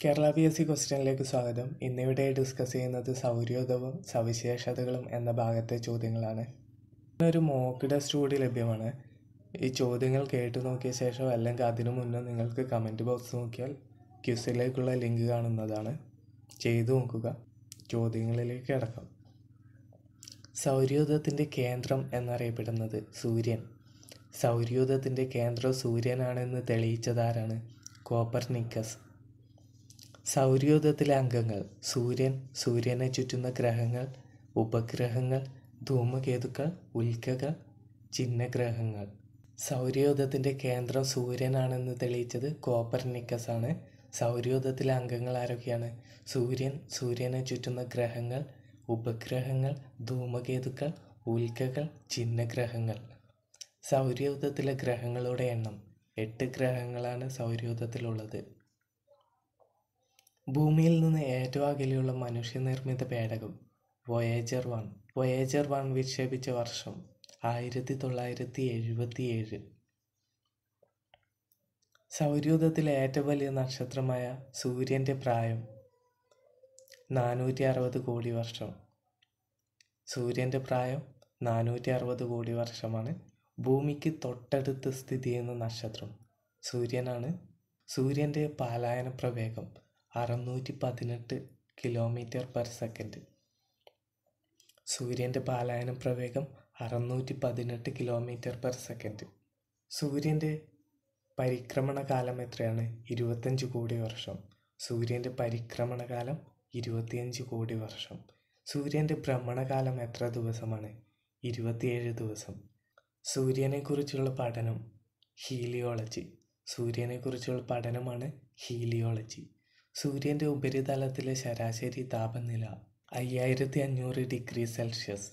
Kerala P S C ക്വസ്റ്റ്യനിലേക്ക് സ്വാഗതം ഇന്നിവിടെ ഡിസ്കസ് ചെയ്യുന്നത് സൗരയൂഥവും സവിശേഷതകളും എന്ന ഭാഗത്തെ ചോദ്യങ്ങളാണ് ഒരു മോക്ക് ടെസ്റ്റ് കൂടി ലഭ്യമാണ് ഈ ചോദ്യങ്ങൾ കേട്ടു നോക്കിയ ശേഷം അല്ലെങ്കിൽ അതിനു മുന്നേ നിങ്ങൾക്ക് കമൻറ്റ് ബോക്സ് നോക്കിയാൽ ക്യൂസിലേക്കുള്ള ലിങ്ക് കാണുന്നതാണ് ചെയ്തു നോക്കുക ചോദ്യങ്ങളിലേക്ക് കിടക്കാം സൗരയൂഥത്തിൻ്റെ കേന്ദ്രം എന്നറിയപ്പെടുന്നത് സൂര്യൻ സൗരയൂഥത്തിൻ്റെ കേന്ദ്രം സൂര്യനാണെന്ന് തെളിയിച്ചതാരാണ് കോപ്പർനിക്കസ് സൗരയൂഥത്തിലെ അംഗങ്ങൾ സൂര്യൻ സൂര്യനെ ചുറ്റുന്ന ഗ്രഹങ്ങൾ ഉപഗ്രഹങ്ങൾ ധൂമകേതുക്കൾ ഉൽക്കകൾ ചിഹ്നഗ്രഹങ്ങൾ സൗരയൂഥത്തിൻ്റെ കേന്ദ്രം സൂര്യനാണെന്ന് തെളിയിച്ചത് കോപ്പർനിക്കസ് ആണ് സൗരയൂഥത്തിലെ അംഗങ്ങൾ ആരൊക്കെയാണ് സൂര്യൻ സൂര്യനെ ചുറ്റുന്ന ഗ്രഹങ്ങൾ ഉപഗ്രഹങ്ങൾ ധൂമകേതുക്കൾ ഉൽക്കകൾ ചിഹ്നഗ്രഹങ്ങൾ സൗരയൂഥത്തിലെ ഗ്രഹങ്ങളുടെ എണ്ണം എട്ട് ഗ്രഹങ്ങളാണ് സൗരയൂഥത്തിലുള്ളത് ഭൂമിയിൽ നിന്ന് ഏറ്റവും അകലെയുള്ള മനുഷ്യനിർമ്മിത പേടകം വൊയേജർ വൺ വൊയേജർ വൺ വിക്ഷേപിച്ച വർഷം ആയിരത്തി തൊള്ളായിരത്തി എഴുപത്തി ഏഴ് സൗരയൂഥത്തിലെ ഏറ്റവും വലിയ നക്ഷത്രമായ സൂര്യൻ്റെ പ്രായം നാനൂറ്റി അറുപത് കോടി വർഷം സൂര്യൻ്റെ പ്രായം നാനൂറ്റി അറുപത് കോടി വർഷമാണ് ഭൂമിക്ക് തൊട്ടടുത്ത് സ്ഥിതി ചെയ്യുന്ന നക്ഷത്രം സൂര്യനാണ് സൂര്യൻ്റെ പാലായന പ്രവേഗം അറുന്നൂറ്റി പതിനെട്ട് കിലോമീറ്റർ പെർ സെക്കൻഡ് സൂര്യൻ്റെ പാലായന പ്രവേഗം അറുന്നൂറ്റി പതിനെട്ട് കിലോമീറ്റർ പെർ സെക്കൻഡ് സൂര്യൻ്റെ പരിക്രമണ കാലം എത്രയാണ് ഇരുപത്തഞ്ച് കോടി വർഷം സൂര്യൻ്റെ പരിക്രമണ കാലം ഇരുപത്തിയഞ്ച് കോടി വർഷം സൂര്യൻ്റെ ഭ്രമണകാലം എത്ര ദിവസമാണ് ഇരുപത്തിയേഴ് ദിവസം സൂര്യനെക്കുറിച്ചുള്ള പഠനം ഹീലിയോളജി സൂര്യനെക്കുറിച്ചുള്ള പഠനമാണ് ഹീലിയോളജി സൂര്യൻ്റെ ഉപരിതലത്തിലെ ശരാശരി താപനില അയ്യായിരത്തി അഞ്ഞൂറ് ഡിഗ്രി സെൽഷ്യസ്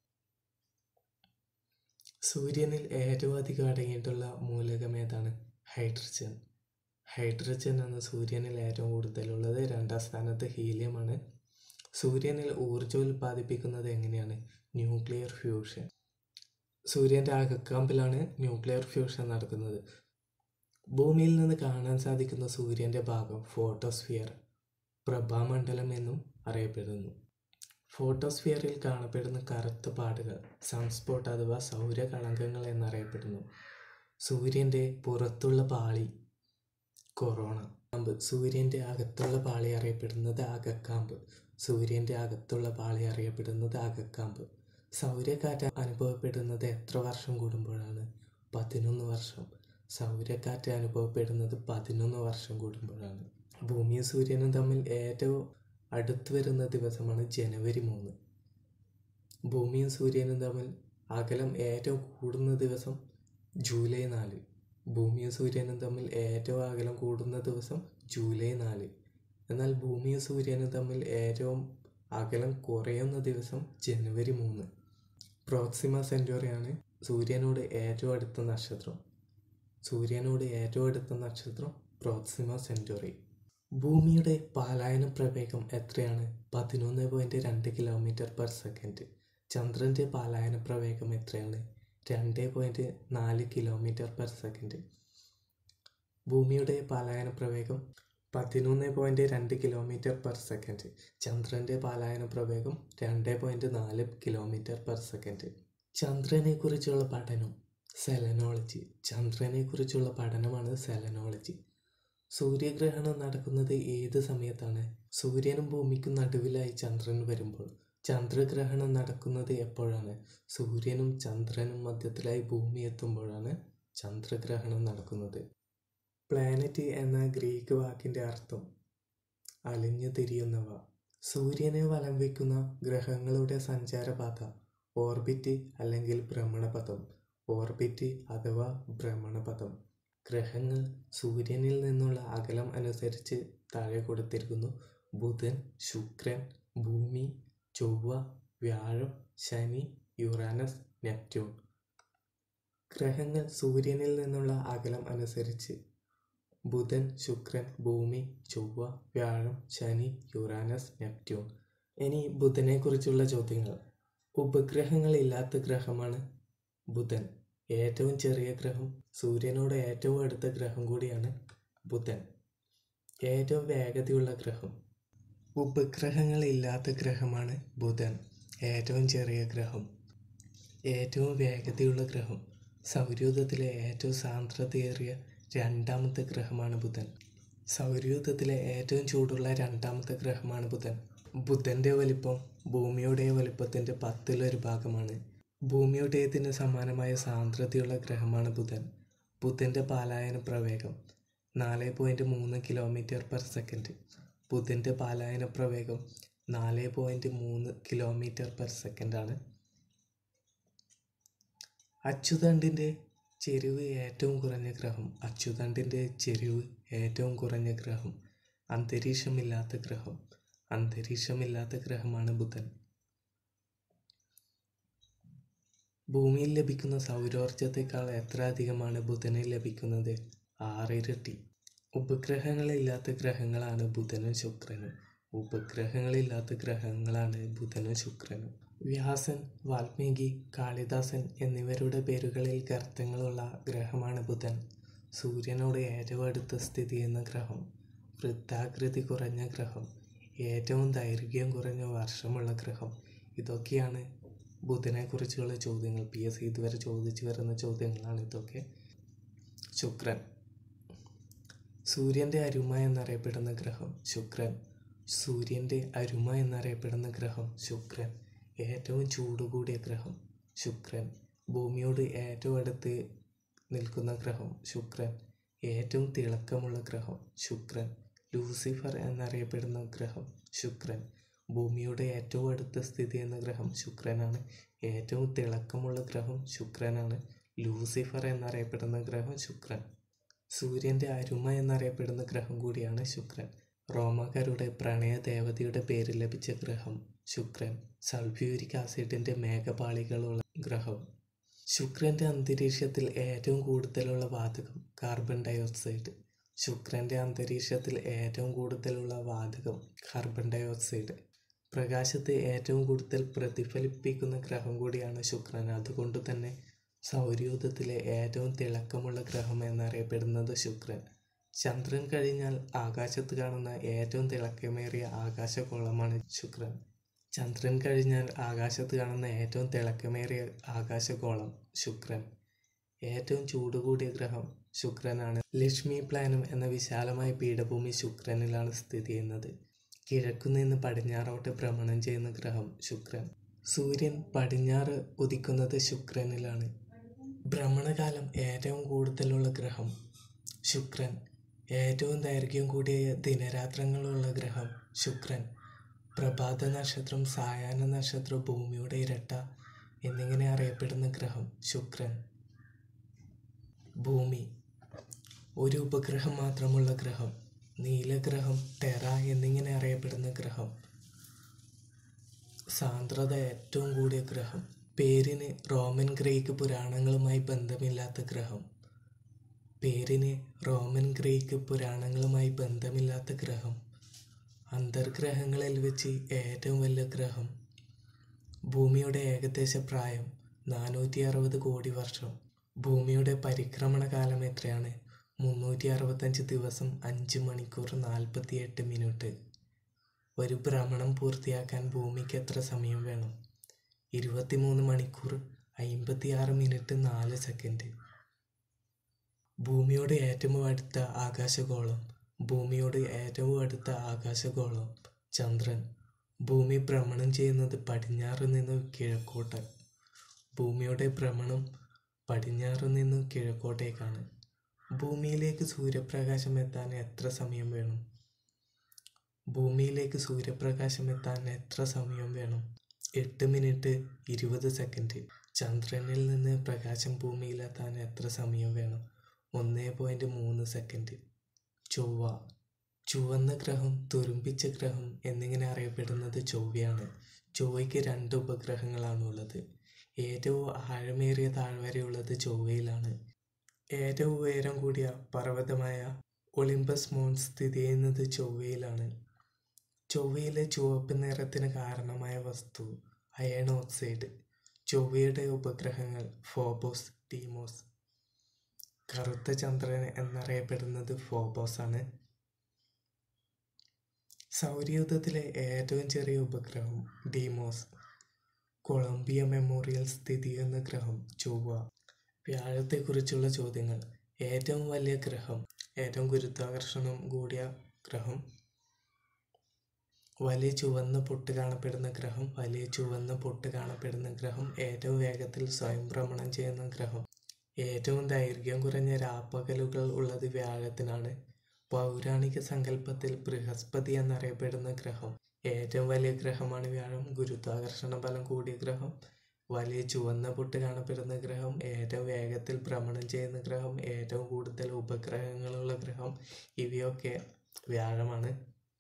സൂര്യനിൽ ഏറ്റവും അധികം അടങ്ങിയിട്ടുള്ള മൂലകം ഏതാണ് ഹൈഡ്രജൻ ഹൈഡ്രജൻ എന്ന സൂര്യനിൽ ഏറ്റവും കൂടുതലുള്ളത് രണ്ടാം സ്ഥാനത്ത് ഹീലിയമാണ് സൂര്യനിൽ ഊർജ്ജം ഉൽപ്പാദിപ്പിക്കുന്നത് എങ്ങനെയാണ് ന്യൂക്ലിയർ ഫ്യൂഷൻ സൂര്യൻ്റെ അകക്കാമ്പിലാണ് ന്യൂക്ലിയർ ഫ്യൂഷൻ നടക്കുന്നത് ഭൂമിയിൽ നിന്ന് കാണാൻ സാധിക്കുന്ന സൂര്യൻ്റെ ഭാഗം ഫോട്ടോസ്ഫിയർ പ്രഭാമണ്ഡലം എന്നും അറിയപ്പെടുന്നു ഫോട്ടോസ്ഫിയറിൽ കാണപ്പെടുന്ന കറുത്ത പാടുകൾ സൺസ്പോട്ട് അഥവാ സൗരകളങ്കങ്ങൾ എന്നറിയപ്പെടുന്നു സൂര്യൻ്റെ പുറത്തുള്ള പാളി കൊറോണ കാമ്പ് സൂര്യൻ്റെ അകത്തുള്ള പാളി അറിയപ്പെടുന്നത് അകക്കാമ്പ് സൂര്യൻ്റെ അകത്തുള്ള പാളി അറിയപ്പെടുന്നത് അകക്കാമ്പ് സൗരക്കാറ്റ് അനുഭവപ്പെടുന്നത് എത്ര വർഷം കൂടുമ്പോഴാണ് പതിനൊന്ന് വർഷം സൗരക്കാറ്റ് അനുഭവപ്പെടുന്നത് പതിനൊന്ന് വർഷം കൂടുമ്പോഴാണ് ഭൂമിയും സൂര്യനും തമ്മിൽ ഏറ്റവും അടുത്ത് വരുന്ന ദിവസമാണ് ജനുവരി മൂന്ന് ഭൂമിയും സൂര്യനും തമ്മിൽ അകലം ഏറ്റവും കൂടുന്ന ദിവസം ജൂലൈ നാല് ഭൂമിയും സൂര്യനും തമ്മിൽ ഏറ്റവും അകലം കൂടുന്ന ദിവസം ജൂലൈ നാല് എന്നാൽ ഭൂമിയും സൂര്യനും തമ്മിൽ ഏറ്റവും അകലം കുറയുന്ന ദിവസം ജനുവരി മൂന്ന് പ്രോക്സിമ സെൻറ്റോറിയാണ് സൂര്യനോട് ഏറ്റവും അടുത്ത നക്ഷത്രം സൂര്യനോട് ഏറ്റവും അടുത്ത നക്ഷത്രം പ്രോക്സിമ സെൻറ്റോറി ഭൂമിയുടെ പാലായന പ്രവേഗം എത്രയാണ് പതിനൊന്ന് പോയിൻറ്റ് രണ്ട് കിലോമീറ്റർ പെർ സെക്കൻഡ് ചന്ദ്രൻ്റെ പാലായന പ്രവേഗം എത്രയാണ് രണ്ട് പോയിൻറ്റ് നാല് കിലോമീറ്റർ പെർ സെക്കൻഡ് ഭൂമിയുടെ പാലായന പ്രവേഗം പതിനൊന്ന് പോയിൻറ്റ് രണ്ട് കിലോമീറ്റർ പെർ സെക്കൻഡ് ചന്ദ്രൻ്റെ പാലായന പ്രവേഗം രണ്ട് പോയിൻറ്റ് നാല് കിലോമീറ്റർ പെർ സെക്കൻഡ് ചന്ദ്രനെക്കുറിച്ചുള്ള പഠനം സെലനോളജി ചന്ദ്രനെക്കുറിച്ചുള്ള പഠനമാണ് സെലനോളജി സൂര്യഗ്രഹണം നടക്കുന്നത് ഏത് സമയത്താണ് സൂര്യനും ഭൂമിക്കും നടുവിലായി ചന്ദ്രൻ വരുമ്പോൾ ചന്ദ്രഗ്രഹണം നടക്കുന്നത് എപ്പോഴാണ് സൂര്യനും ചന്ദ്രനും മധ്യത്തിലായി ഭൂമി എത്തുമ്പോഴാണ് ചന്ദ്രഗ്രഹണം നടക്കുന്നത് പ്ലാനറ്റ് എന്ന ഗ്രീക്ക് വാക്കിൻ്റെ അർത്ഥം അലിഞ്ഞു തിരിയുന്നവ സൂര്യനെ വലം വയ്ക്കുന്ന ഗ്രഹങ്ങളുടെ സഞ്ചാരപാത ഓർബിറ്റ് അല്ലെങ്കിൽ ഭ്രമണപഥം ഓർബിറ്റ് അഥവാ ഭ്രമണപഥം ഗ്രഹങ്ങൾ സൂര്യനിൽ നിന്നുള്ള അകലം അനുസരിച്ച് താഴെ കൊടുത്തിരിക്കുന്നു ബുധൻ ശുക്രൻ ഭൂമി ചൊവ്വ വ്യാഴം ശനി യുറാനസ് നെപ്റ്റ്യൂൺ ഗ്രഹങ്ങൾ സൂര്യനിൽ നിന്നുള്ള അകലം അനുസരിച്ച് ബുധൻ ശുക്രൻ ഭൂമി ചൊവ്വ വ്യാഴം ശനി യുറാനസ് നെപ്റ്റ്യൂൺ ഇനി ബുധനെക്കുറിച്ചുള്ള ചോദ്യങ്ങൾ ഉപഗ്രഹങ്ങളില്ലാത്ത ഗ്രഹമാണ് ബുധൻ ഏറ്റവും ചെറിയ ഗ്രഹം സൂര്യനോട് ഏറ്റവും അടുത്ത ഗ്രഹം കൂടിയാണ് ബുധൻ ഏറ്റവും വേഗതയുള്ള ഗ്രഹം ഉപഗ്രഹങ്ങളില്ലാത്ത ഗ്രഹമാണ് ബുധൻ ഏറ്റവും ചെറിയ ഗ്രഹം ഏറ്റവും വേഗതയുള്ള ഗ്രഹം സൗരയൂഥത്തിലെ ഏറ്റവും സാന്ദ്രതയേറിയ രണ്ടാമത്തെ ഗ്രഹമാണ് ബുധൻ സൗരയൂഥത്തിലെ ഏറ്റവും ചൂടുള്ള രണ്ടാമത്തെ ഗ്രഹമാണ് ബുധൻ ബുധൻ്റെ വലിപ്പം ഭൂമിയുടെ വലിപ്പത്തിൻ്റെ പത്തിലൊരു ഭാഗമാണ് ഭൂമിയുടേതിന് സമാനമായ സാന്ദ്രതയുള്ള ഗ്രഹമാണ് ബുധൻ ബുധൻ്റെ പാലായന പ്രവേഗം നാല് പോയിൻറ്റ് മൂന്ന് കിലോമീറ്റർ പെർ സെക്കൻഡ് ബുധൻ്റെ പാലായന പ്രവേഗം നാല് പോയിൻറ്റ് മൂന്ന് കിലോമീറ്റർ പെർ സെക്കൻഡാണ് അച്ചുതണ്ടിൻ്റെ ചെരിവ് ഏറ്റവും കുറഞ്ഞ ഗ്രഹം അച്ചുതണ്ടിൻ്റെ ചെരിവ് ഏറ്റവും കുറഞ്ഞ ഗ്രഹം അന്തരീക്ഷമില്ലാത്ത ഗ്രഹം അന്തരീക്ഷമില്ലാത്ത ഗ്രഹമാണ് ബുധൻ ഭൂമിയിൽ ലഭിക്കുന്ന സൗരോർജത്തേക്കാൾ എത്ര അധികമാണ് ബുധനിൽ ലഭിക്കുന്നത് ആറിരട്ടി ഉപഗ്രഹങ്ങളില്ലാത്ത ഗ്രഹങ്ങളാണ് ബുധനും ശുക്രനും ഉപഗ്രഹങ്ങളില്ലാത്ത ഗ്രഹങ്ങളാണ് ബുധനും ശുക്രനും വ്യാസൻ വാൽമീകി കാളിദാസൻ എന്നിവരുടെ പേരുകളിൽ ഗർത്തങ്ങളുള്ള ഗ്രഹമാണ് ബുധൻ സൂര്യനോട് ഏറ്റവും അടുത്ത് സ്ഥിതി ചെയ്യുന്ന ഗ്രഹം വൃത്താകൃതി കുറഞ്ഞ ഗ്രഹം ഏറ്റവും ദൈർഘ്യം കുറഞ്ഞ വർഷമുള്ള ഗ്രഹം ഇതൊക്കെയാണ് ബുധനെക്കുറിച്ചുള്ള ചോദ്യങ്ങൾ പി എസ് സി ഇതുവരെ ചോദിച്ചു വരുന്ന ചോദ്യങ്ങളാണ് ഇതൊക്കെ ശുക്രൻ സൂര്യൻ്റെ അരുമ എന്നറിയപ്പെടുന്ന ഗ്രഹം ശുക്രൻ സൂര്യൻ്റെ അരുമ എന്നറിയപ്പെടുന്ന ഗ്രഹം ശുക്രൻ ഏറ്റവും ചൂട് കൂടിയ ഗ്രഹം ശുക്രൻ ഭൂമിയോട് ഏറ്റവും അടുത്ത് നിൽക്കുന്ന ഗ്രഹം ശുക്രൻ ഏറ്റവും തിളക്കമുള്ള ഗ്രഹം ശുക്രൻ ലൂസിഫർ എന്നറിയപ്പെടുന്ന ഗ്രഹം ശുക്രൻ ഭൂമിയുടെ ഏറ്റവും അടുത്ത് സ്ഥിതി ചെയ്യുന്ന ഗ്രഹം ശുക്രനാണ് ഏറ്റവും തിളക്കമുള്ള ഗ്രഹം ശുക്രനാണ് ലൂസിഫർ എന്നറിയപ്പെടുന്ന ഗ്രഹം ശുക്രൻ സൂര്യൻ്റെ അരുമ എന്നറിയപ്പെടുന്ന ഗ്രഹം കൂടിയാണ് ശുക്രൻ റോമക്കാരുടെ പ്രണയ ദേവതയുടെ പേര് ലഭിച്ച ഗ്രഹം ശുക്രൻ സൾഫ്യൂരിക് ആസിഡിൻ്റെ മേഘപാളികളുള്ള ഗ്രഹം ശുക്രൻ്റെ അന്തരീക്ഷത്തിൽ ഏറ്റവും കൂടുതലുള്ള വാതകം കാർബൺ ഡയോക്സൈഡ് ശുക്രൻ്റെ അന്തരീക്ഷത്തിൽ ഏറ്റവും കൂടുതലുള്ള വാതകം കാർബൺ ഡയോക്സൈഡ് പ്രകാശത്തെ ഏറ്റവും കൂടുതൽ പ്രതിഫലിപ്പിക്കുന്ന ഗ്രഹം കൂടിയാണ് ശുക്രൻ അതുകൊണ്ട് തന്നെ സൗരയൂഥത്തിലെ ഏറ്റവും തിളക്കമുള്ള ഗ്രഹം എന്നറിയപ്പെടുന്നത് ശുക്രൻ ചന്ദ്രൻ കഴിഞ്ഞാൽ ആകാശത്ത് കാണുന്ന ഏറ്റവും തിളക്കമേറിയ ആകാശഗോളമാണ് ശുക്രൻ ചന്ദ്രൻ കഴിഞ്ഞാൽ ആകാശത്ത് കാണുന്ന ഏറ്റവും തിളക്കമേറിയ ആകാശഗോളം ശുക്രൻ ഏറ്റവും ചൂട് കൂടിയ ഗ്രഹം ശുക്രനാണ് ലക്ഷ്മി പ്ലാനം എന്ന വിശാലമായ പീഠഭൂമി ശുക്രനിലാണ് സ്ഥിതി ചെയ്യുന്നത് കിഴക്കുനിന്ന് പടിഞ്ഞാറോട്ട് ഭ്രമണം ചെയ്യുന്ന ഗ്രഹം ശുക്രൻ സൂര്യൻ പടിഞ്ഞാറ് ഉദിക്കുന്നത് ശുക്രനിലാണ് ഭ്രമണകാലം ഏറ്റവും കൂടുതലുള്ള ഗ്രഹം ശുക്രൻ ഏറ്റവും ദൈർഘ്യം കൂടിയ ദിനരാത്രങ്ങളുള്ള ഗ്രഹം ശുക്രൻ പ്രഭാത നക്ഷത്രം സായാഹ്ന നക്ഷത്രം ഭൂമിയുടെ ഇരട്ട എന്നിങ്ങനെ അറിയപ്പെടുന്ന ഗ്രഹം ശുക്രൻ ഭൂമി ഒരു ഉപഗ്രഹം മാത്രമുള്ള ഗ്രഹം നീലഗ്രഹം ടെറ എന്നിങ്ങനെ അറിയപ്പെടുന്ന ഗ്രഹം സാന്ദ്രത ഏറ്റവും കൂടിയ ഗ്രഹം പേരിന് റോമൻ ഗ്രീക്ക് പുരാണങ്ങളുമായി ബന്ധമില്ലാത്ത ഗ്രഹം പേരിന് റോമൻ ഗ്രീക്ക് പുരാണങ്ങളുമായി ബന്ധമില്ലാത്ത ഗ്രഹം അന്തർഗ്രഹങ്ങളിൽ വെച്ച് ഏറ്റവും വലിയ ഗ്രഹം ഭൂമിയുടെ ഏകദേശ പ്രായം നാനൂറ്റി അറുപത് കോടി വർഷം ഭൂമിയുടെ പരിക്രമണ കാലം എത്രയാണ് മുന്നൂറ്റി അറുപത്തഞ്ച് ദിവസം അഞ്ച് മണിക്കൂർ നാൽപ്പത്തിയെട്ട് മിനിറ്റ് ഒരു ഭ്രമണം പൂർത്തിയാക്കാൻ ഭൂമിക്ക് എത്ര സമയം വേണം ഇരുപത്തിമൂന്ന് മണിക്കൂർ അമ്പത്തിയാറ് മിനിറ്റ് നാല് സെക്കൻഡ് ഭൂമിയോട് ഏറ്റവും അടുത്ത ആകാശഗോളം ഭൂമിയോട് ഏറ്റവും അടുത്ത ആകാശഗോളം ചന്ദ്രൻ ഭൂമി ഭ്രമണം ചെയ്യുന്നത് പടിഞ്ഞാറ് നിന്ന് കിഴക്കോട്ട് ഭൂമിയുടെ ഭ്രമണം പടിഞ്ഞാറ് നിന്ന് കിഴക്കോട്ടേക്കാണ് ഭൂമിയിലേക്ക് സൂര്യപ്രകാശം എത്താൻ എത്ര സമയം വേണം ഭൂമിയിലേക്ക് സൂര്യപ്രകാശം എത്താൻ എത്ര സമയം വേണം എട്ട് മിനിറ്റ് ഇരുപത് സെക്കൻഡ് ചന്ദ്രനിൽ നിന്ന് പ്രകാശം ഭൂമിയിലെത്താൻ എത്ര സമയം വേണം ഒന്ന് പോയിൻറ്റ് മൂന്ന് സെക്കൻഡ് ചൊവ്വ ചുവന്ന ഗ്രഹം തുരുമ്പിച്ച ഗ്രഹം എന്നിങ്ങനെ അറിയപ്പെടുന്നത് ചൊവ്വയാണ് ചൊവ്വയ്ക്ക് രണ്ട് ഉപഗ്രഹങ്ങളാണുള്ളത് ഏറ്റവും ആഴമേറിയ താഴ്വരയുള്ളത് ചൊവ്വയിലാണ് ഏറ്റവും ഉയരം കൂടിയ പർവ്വതമായ ഒളിമ്പസ് മോൺ സ്ഥിതി ചെയ്യുന്നത് ചൊവ്വയിലാണ് ചൊവ്വയിലെ ചുവപ്പ് നിറത്തിന് കാരണമായ വസ്തു അയൺ ഓക്സൈഡ് ചൊവ്വയുടെ ഉപഗ്രഹങ്ങൾ ഫോബോസ് ടീമോസ് കറുത്ത ചന്ദ്രൻ എന്നറിയപ്പെടുന്നത് ഫോബോസ് ആണ് സൗരയൂഥത്തിലെ ഏറ്റവും ചെറിയ ഉപഗ്രഹം ഡീമോസ് കൊളംബിയ മെമ്മോറിയൽ സ്ഥിതി ചെയ്യുന്ന ഗ്രഹം ചൊവ്വ വ്യാഴത്തെക്കുറിച്ചുള്ള ചോദ്യങ്ങൾ ഏറ്റവും വലിയ ഗ്രഹം ഏറ്റവും ഗുരുത്വാകർഷണം കൂടിയ ഗ്രഹം വലിയ ചുവന്ന പൊട്ട് കാണപ്പെടുന്ന ഗ്രഹം വലിയ ചുവന്ന പൊട്ട് കാണപ്പെടുന്ന ഗ്രഹം ഏറ്റവും വേഗത്തിൽ സ്വയം ഭ്രമണം ചെയ്യുന്ന ഗ്രഹം ഏറ്റവും ദൈർഘ്യം കുറഞ്ഞ രാപ്പകലുകൾ ഉള്ളത് വ്യാഴത്തിനാണ് പൗരാണിക സങ്കല്പത്തിൽ ബൃഹസ്പതി എന്നറിയപ്പെടുന്ന ഗ്രഹം ഏറ്റവും വലിയ ഗ്രഹമാണ് വ്യാഴം ഗുരുത്വാകർഷണ ബലം കൂടിയ ഗ്രഹം വലിയ ചുവന്ന പൊട്ട് കാണപ്പെടുന്ന ഗ്രഹം ഏറ്റവും വേഗത്തിൽ ഭ്രമണം ചെയ്യുന്ന ഗ്രഹം ഏറ്റവും കൂടുതൽ ഉപഗ്രഹങ്ങളുള്ള ഗ്രഹം ഇവയൊക്കെ വ്യാഴമാണ്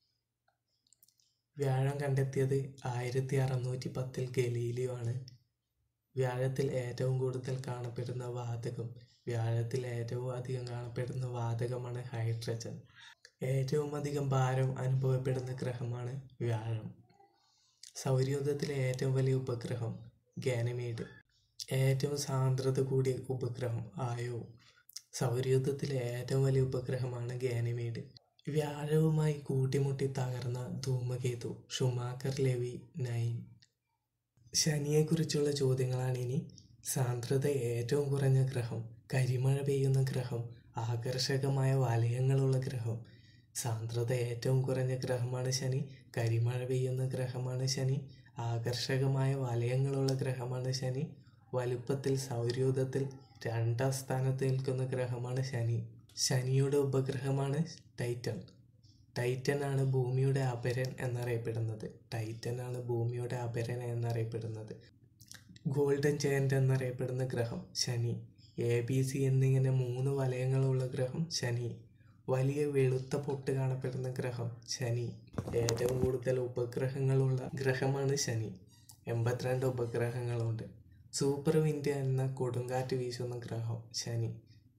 വ്യാഴം കണ്ടെത്തിയത് ആയിരത്തി അറുന്നൂറ്റി പത്തിൽ ഗലീലിയോ ആണ് വ്യാഴത്തിൽ ഏറ്റവും കൂടുതൽ കാണപ്പെടുന്ന വാതകം വ്യാഴത്തിൽ ഏറ്റവും അധികം കാണപ്പെടുന്ന വാതകമാണ് ഹൈഡ്രജൻ ഏറ്റവും അധികം ഭാരം അനുഭവപ്പെടുന്ന ഗ്രഹമാണ് വ്യാഴം സൗരയൂഥത്തിലെ ഏറ്റവും വലിയ ഉപഗ്രഹം ഗാനമീഡ് ഏറ്റവും സാന്ദ്രത കൂടിയ ഉപഗ്രഹം ആയോ സൗരയൂഥത്തിലെ ഏറ്റവും വലിയ ഉപഗ്രഹമാണ് ഗാനിമീഡ് വ്യാഴവുമായി കൂട്ടിമുട്ടി തകർന്ന ധൂമകേതു ഷുമാക്കർ ലെവി നൈൻ ശനിയെക്കുറിച്ചുള്ള ചോദ്യങ്ങളാണ് ഇനി സാന്ദ്രത ഏറ്റവും കുറഞ്ഞ ഗ്രഹം കരിമഴ പെയ്യുന്ന ഗ്രഹം ആകർഷകമായ വലയങ്ങളുള്ള ഗ്രഹം സാന്ദ്രത ഏറ്റവും കുറഞ്ഞ ഗ്രഹമാണ് ശനി കരിമഴ പെയ്യുന്ന ഗ്രഹമാണ് ശനി ആകർഷകമായ വലയങ്ങളുള്ള ഗ്രഹമാണ് ശനി വലുപ്പത്തിൽ സൗരയൂഥത്തിൽ രണ്ടാം സ്ഥാനത്ത് നിൽക്കുന്ന ഗ്രഹമാണ് ശനി ശനിയുടെ ഉപഗ്രഹമാണ് ടൈറ്റൻ ടൈറ്റൻ ആണ് ഭൂമിയുടെ അപരൻ എന്നറിയപ്പെടുന്നത് ടൈറ്റൻ ആണ് ഭൂമിയുടെ അപരൻ എന്നറിയപ്പെടുന്നത് ഗോൾഡൻ ജയന്റ് എന്നറിയപ്പെടുന്ന ഗ്രഹം ശനി എ ബി സി എന്നിങ്ങനെ മൂന്ന് വലയങ്ങളുള്ള ഗ്രഹം ശനി വലിയ വെളുത്ത പൊട്ട് കാണപ്പെടുന്ന ഗ്രഹം ശനി ഏറ്റവും കൂടുതൽ ഉപഗ്രഹങ്ങളുള്ള ഗ്രഹമാണ് ശനി എൺപത്തിരണ്ട് ഉപഗ്രഹങ്ങളുണ്ട് സൂപ്പർ വിൻഡ് എന്ന കൊടുങ്കാറ്റ് വീശുന്ന ഗ്രഹം ശനി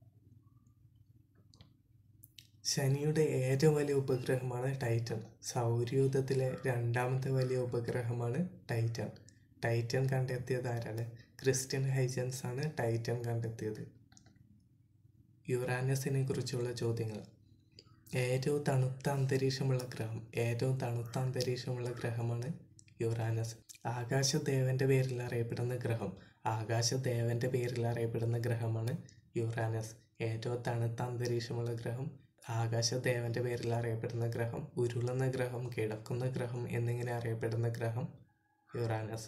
ശനിയുടെ ഏറ്റവും വലിയ ഉപഗ്രഹമാണ് ടൈറ്റൻ സൗരയൂഥത്തിലെ രണ്ടാമത്തെ വലിയ ഉപഗ്രഹമാണ് ടൈറ്റൻ ടൈറ്റൻ കണ്ടെത്തിയത് ആരാണ് ക്രിസ്ത്യൻ ഹൈജൻസ് ആണ് ടൈറ്റൻ കണ്ടെത്തിയത് യുറാനസിനെ കുറിച്ചുള്ള ചോദ്യങ്ങൾ ഏറ്റവും തണുത്ത അന്തരീക്ഷമുള്ള ഗ്രഹം ഏറ്റവും തണുത്ത അന്തരീക്ഷമുള്ള ഗ്രഹമാണ് യുറാനസ് ആകാശദേവന്റെ പേരിൽ അറിയപ്പെടുന്ന ഗ്രഹം ആകാശദേവന്റെ പേരിൽ അറിയപ്പെടുന്ന ഗ്രഹമാണ് യുറാനസ് ഏറ്റവും തണുത്ത അന്തരീക്ഷമുള്ള ഗ്രഹം ആകാശദേവന്റെ പേരിൽ അറിയപ്പെടുന്ന ഗ്രഹം ഉരുളുന്ന ഗ്രഹം കിടക്കുന്ന ഗ്രഹം എന്നിങ്ങനെ അറിയപ്പെടുന്ന ഗ്രഹം യുറാനസ്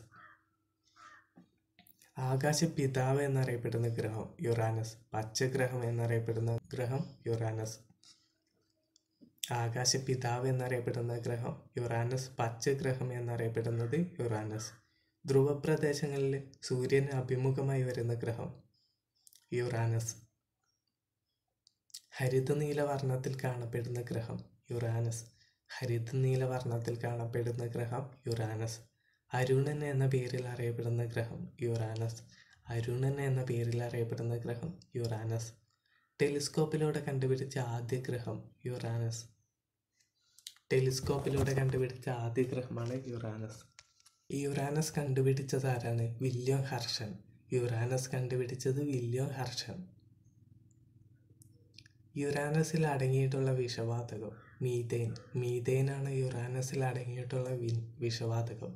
ആകാശ പിതാവ് എന്നറിയപ്പെടുന്ന ഗ്രഹം യുറാനസ് പച്ചഗ്രഹം എന്നറിയപ്പെടുന്ന ഗ്രഹം യുറാനസ് ആകാശ പിതാവ് എന്നറിയപ്പെടുന്ന ഗ്രഹം യുറാനസ് പച്ചഗ്രഹം എന്നറിയപ്പെടുന്നത് യുറാനസ് ധ്രുവപ്രദേശങ്ങളിൽ സൂര്യന് അഭിമുഖമായി വരുന്ന ഗ്രഹം യുറാനസ് ഹരിതനീല വർണ്ണത്തിൽ കാണപ്പെടുന്ന ഗ്രഹം യുറാനസ് ഹരിതനീല വർണ്ണത്തിൽ കാണപ്പെടുന്ന ഗ്രഹം യുറാനസ് അരുണൻ എന്ന പേരിൽ അറിയപ്പെടുന്ന ഗ്രഹം യുറാനസ് അരുണൻ എന്ന പേരിൽ അറിയപ്പെടുന്ന ഗ്രഹം യുറാനസ് ടെലിസ്കോപ്പിലൂടെ കണ്ടുപിടിച്ച ആദ്യ ഗ്രഹം യുറാനസ് ടെലിസ്കോപ്പിലൂടെ കണ്ടുപിടിച്ച ആദ്യ ഗ്രഹമാണ് യുറാനസ് ഈ യുറാനസ് കണ്ടുപിടിച്ചത് ആരാണ് വില്യം ഹർഷൻ യുറാനസ് കണ്ടുപിടിച്ചത് വില്യം ഹർഷൻ യുറാനസിൽ അടങ്ങിയിട്ടുള്ള വിഷവാതകം മീതേൻ മീതേനാണ് യുറാനസിൽ അടങ്ങിയിട്ടുള്ള വി വിഷവാതകം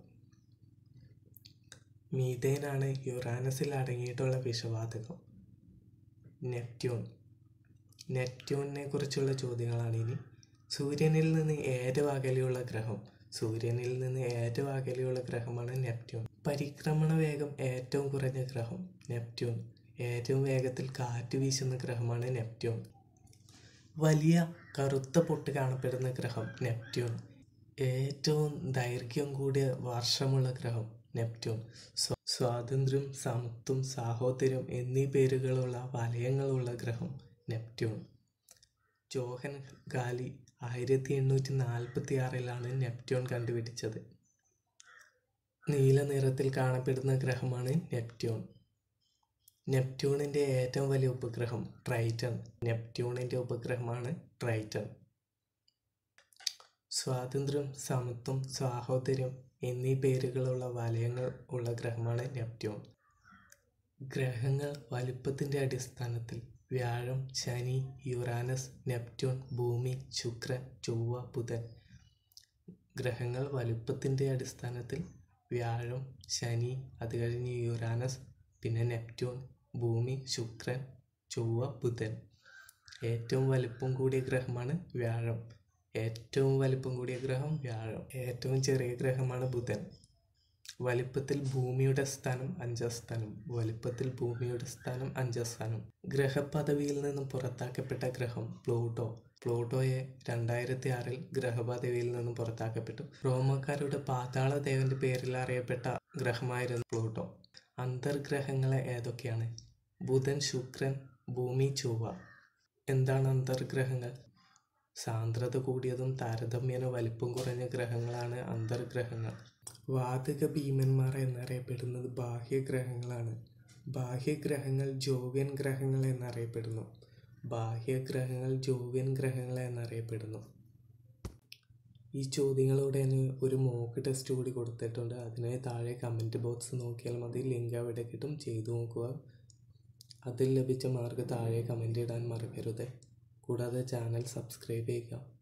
മീതേനാണ് യുറാനസിൽ അടങ്ങിയിട്ടുള്ള വിഷവാതകം നെപ്റ്റ്യൂൺ നെപ്റ്റ്യൂണിനെ കുറിച്ചുള്ള ചോദ്യങ്ങളാണ് ഇനി സൂര്യനിൽ നിന്ന് ഏറ്റവും അകലെയുള്ള ഗ്രഹം സൂര്യനിൽ നിന്ന് ഏറ്റവും അകലെയുള്ള ഗ്രഹമാണ് നെപ്റ്റ്യൂൺ പരിക്രമണ വേഗം ഏറ്റവും കുറഞ്ഞ ഗ്രഹം നെപ്റ്റ്യൂൺ ഏറ്റവും വേഗത്തിൽ കാറ്റ് വീശുന്ന ഗ്രഹമാണ് നെപ്റ്റ്യൂൺ വലിയ കറുത്ത പൊട്ട് കാണപ്പെടുന്ന ഗ്രഹം നെപ്റ്റ്യൂൺ ഏറ്റവും ദൈർഘ്യം കൂടിയ വർഷമുള്ള ഗ്രഹം നെപ്റ്റ്യൂൺ സ്വ- സ്വാതന്ത്ര്യം സമത്വം സാഹോദര്യം എന്നീ പേരുകളുള്ള വലയങ്ങളുള്ള ഗ്രഹം നെപ്റ്റ്യൂൺ ജോഹൻ ഗാലി ആയിരത്തി എണ്ണൂറ്റി നാൽപ്പത്തി ആറിലാണ് നെപ്റ്റ്യൂൺ കണ്ടുപിടിച്ചത് നീല നിറത്തിൽ കാണപ്പെടുന്ന ഗ്രഹമാണ് നെപ്റ്റ്യൂൺ നെപ്റ്റ്യൂണിൻ്റെ ഏറ്റവും വലിയ ഉപഗ്രഹം ട്രൈറ്റൺ നെപ്റ്റ്യൂണിൻ്റെ ഉപഗ്രഹമാണ് ട്രൈറ്റൺ സ്വാതന്ത്ര്യം സമത്വം സാഹോദര്യം എന്നീ പേരുകളുള്ള വലയങ്ങൾ ഉള്ള ഗ്രഹമാണ് നെപ്റ്റ്യൂൺ ഗ്രഹങ്ങൾ വലുപ്പത്തിൻ്റെ അടിസ്ഥാനത്തിൽ വ്യാഴം ശനി യുറാനസ് നെപ്റ്റ്യൂൺ ഭൂമി ശുക്രൻ ചൊവ്വ ബുധൻ ഗ്രഹങ്ങൾ വലുപ്പത്തിൻ്റെ അടിസ്ഥാനത്തിൽ വ്യാഴം ശനി അത് കഴിഞ്ഞ് യുറാനസ് പിന്നെ നെപ്റ്റ്യൂൺ ഭൂമി ശുക്രൻ ചൊവ്വ ബുധൻ ഏറ്റവും വലിപ്പം കൂടിയ ഗ്രഹമാണ് വ്യാഴം ഏറ്റവും വലിപ്പം കൂടിയ ഗ്രഹം വ്യാഴം ഏറ്റവും ചെറിയ ഗ്രഹമാണ് ബുധൻ വലിപ്പത്തിൽ ഭൂമിയുടെ സ്ഥാനം അഞ്ചാം സ്ഥാനം വലിപ്പത്തിൽ ഭൂമിയുടെ സ്ഥാനം അഞ്ചാം സ്ഥാനം ഗ്രഹപദവിയിൽ നിന്നും പുറത്താക്കപ്പെട്ട ഗ്രഹം പ്ലൂട്ടോ പ്ലൂട്ടോയെ രണ്ടായിരത്തി ആറിൽ ഗ്രഹപദവിയിൽ നിന്നും പുറത്താക്കപ്പെട്ടു റോമക്കാരുടെ പാതാള ദേവന്റെ പേരിൽ അറിയപ്പെട്ട ഗ്രഹമായിരുന്നു പ്ലൂട്ടോ അന്തർഗ്രഹങ്ങളെ ഏതൊക്കെയാണ് ബുധൻ ശുക്രൻ ഭൂമി ചൊവ്വ എന്താണ് അന്തർഗ്രഹങ്ങൾ സാന്ദ്രത കൂടിയതും താരതമ്യേന വലിപ്പം കുറഞ്ഞ ഗ്രഹങ്ങളാണ് അന്തർഗ്രഹങ്ങൾ വാതക ഭീമന്മാർ എന്നറിയപ്പെടുന്നത് ബാഹ്യഗ്രഹങ്ങളാണ് ബാഹ്യഗ്രഹങ്ങൾ ജോവ്യൻ ഗ്രഹങ്ങൾ എന്നറിയപ്പെടുന്നു ബാഹ്യഗ്രഹങ്ങൾ ജോവ്യൻ ഗ്രഹങ്ങൾ എന്നറിയപ്പെടുന്നു ഈ ചോദ്യങ്ങളോടെ തന്നെ ഒരു മോക്ക് ടെസ്റ്റ് കൂടി കൊടുത്തിട്ടുണ്ട് അതിന് താഴെ കമൻറ്റ് ബോക്സ് നോക്കിയാൽ മതി ലിങ്ക് അവിടെ കിട്ടും ചെയ്തു നോക്കുക അതിൽ ലഭിച്ച മാർക്ക് താഴെ കമൻ്റ് ഇടാൻ മറക്കരുത് കൂടാതെ ചാനൽ സബ്സ്ക്രൈബ് ചെയ്യുക